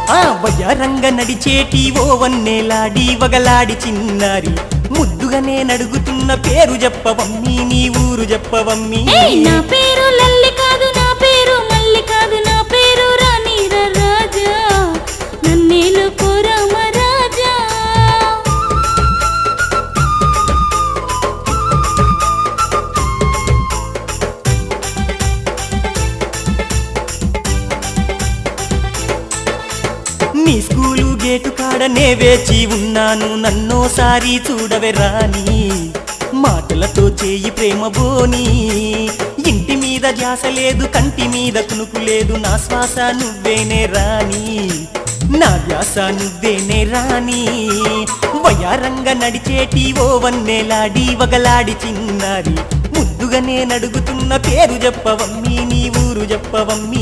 ఆ వయ్యారంగ నడిచేటి ఓ వన్నేలాడి వగలాడి చిన్నారి ముద్దుగానే నడుగుతున్న పేరు చెప్పవమ్మీ నీ ఊరు చెప్పవమ్మీ ఏయ్ నా పేరు లల్లి కాదు నా పేరు మల్లి కాదు నా పేరు రాణి రాజా నన్నేలు కోరామ రాజా నీ స్కూలు గేటు కాడనే వేచి ఉన్నాను నన్నోసారి చూడవే రాని మాటలతో చేయి ప్రేమ బోని ఇంటి మీద ధ్యాస లేదు కంటి మీద కునుకు లేదు నా శ్వాస నువ్వేనే రాని నా ధ్యాస నువ్వేనే రాని వయారంగ నడిచేటి ఓ వన్నేలాడి వగలాడి చిన్నారి ముద్దుగానే నడుగుతున్న పేరు చెప్పవమ్మీ నీ ఊరు చెప్పవమ్మీ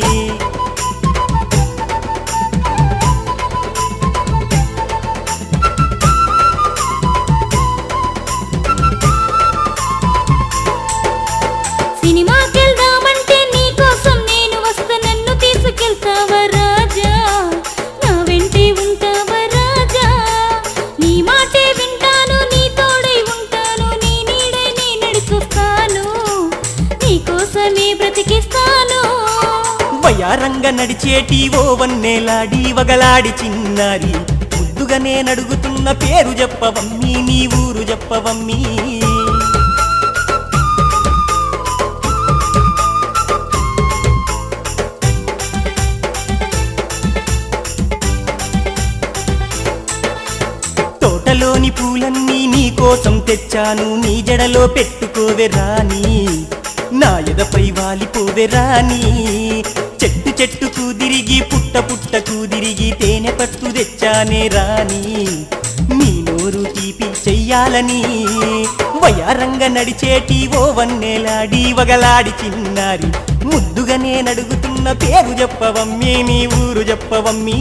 సినిమాకెళ్దామంటే నీకోసం నేను వస్తా నన్ను తీసుకెళ్తావా రాజా నా వెంటే ఉంటావా రాజా నీ మాటే వింటాను నీ తోడై ఉంటాను నీ నీడై నీ నడిచొస్తాను నీకోసమే బ్రతికిస్తాను వయారంగ నడిచేటి ఓ వన్నేలాడి వగలాడి చిన్నారి ముద్దుగానే నడుగుతున్న పేరు చెప్పవమ్మీ నీ ఊరు చెప్పవమ్మీ తోటలోని పూలన్నీ నీ కోసం తెచ్చాను నీ జడలో పెట్టుకోవే రాని నా ఎదపై వాలిపోవే రాని చెట్టు చెట్టుకు తిరిగి పుట్ట పుట్టకు తిరిగి తేనె పట్టు తెచ్చానే రాని నీ నోరు తీపి చెయ్యాలని వయారంగ నడిచేటి ఓ వన్నేలాడి వగలాడి చిన్నారి ముద్దుగానే నడుగుతున్న పేరు చెప్పవమ్మీ నీ ఊరు చెప్పవమ్మీ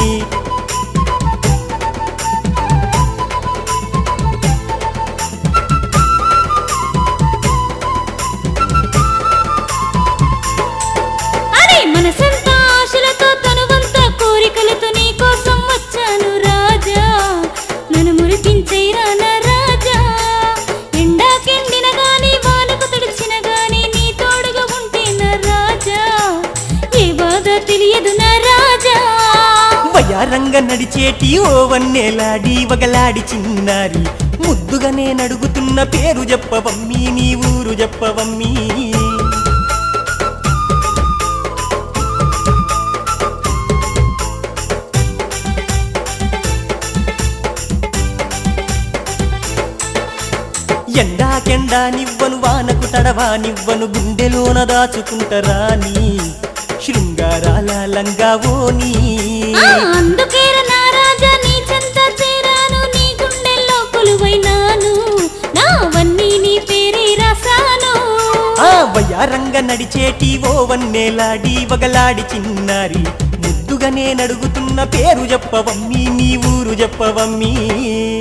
అరే మనసంతా ఆశలతో తనువంతా కోరికలతో నీ కోసం వచ్చాను రాజా నన్ను మురిపించేరా నా రాజా ఎండాకెండిన గాని వానకు తడిచిన గాని నీ తోడుగా ఉంటే నా రాజా ఏ బాధ తెలియదు నా రాజా వయారంగ నడిచేటి ఓ వన్నేలాడి వగలాడి చిన్నారి ముద్దుగానే నడుగుతున్న పేరు చెప్పవమ్మీ నీ ఊరు చెప్పవమ్మీ ఎండాకెండా నివ్వను వానకు తడవానివ్వను గుండెలోన దాచుకుంటరాని శృంగారాల లంగావోని ఆ, అందుకేరా నా రాజా నీ చెంత చేరాను నీ గుండెల్లో కొలువైనాను నావన్నీ నీ పేరే రాసాను ఆ వయారంగ నడిచేటి ఓ వన్నేలాడి వగలాడి చిన్నారి ముద్దుగానే నడుగుతున్న పేరు చెప్పవమ్మీ నీ ఊరు చెప్పవమ్మీ